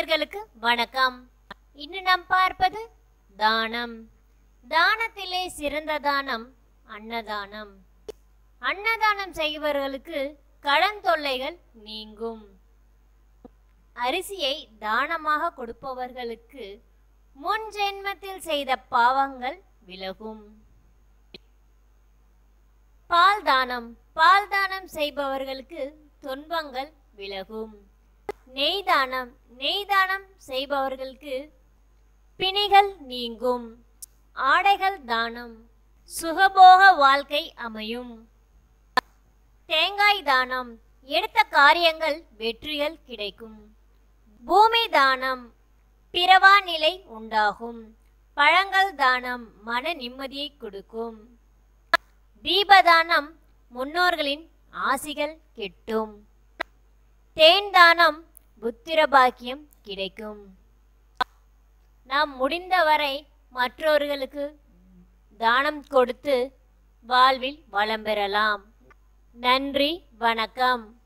நேயர்களுக்கு வணக்கம் இன்று நாம் பார்ப்பது தானம் தானத்திலே சிறந்த தானம் அன்னதானம் அன்னதானம் செய்பவர்களுக்கு கடன் தொல்லைகள் நீங்கும் அரிசியை தானமாக கொடுப்பவர்களுக்கு முன் ஜென்மத்தில் செய்த பாவங்கள் விலகும் பால் தானம் பால் தானம் செய்பவர்களுக்கு துன்பங்கள் விலகும் நெய் தானம் நெய் தானம் செய்பவர்களுக்கு பிணிகள் நீங்கும் ஆடைகள் தானம் சுகபோக வாழ்க்கை அமையும் தேங்காய் தானம் எடுத்த காரியங்கள் வெற்றிகள் கிடைக்கும் பூமி தானம் பிறவா நிலை உண்டாகும் பழங்கள் தானம் மன நிம்மதியை கொடுக்கும் தீபதானம் முன்னோர்களின் ஆசிகள் கிட்டும் தேன் தானம் புத்திர பாக்கியம் கிடைக்கும் நாம் முடிந்தவரை மற்றவர்களுக்கு தானம் கொடுத்து வாழ்வில் வளம் பெறலாம் நன்றி வணக்கம்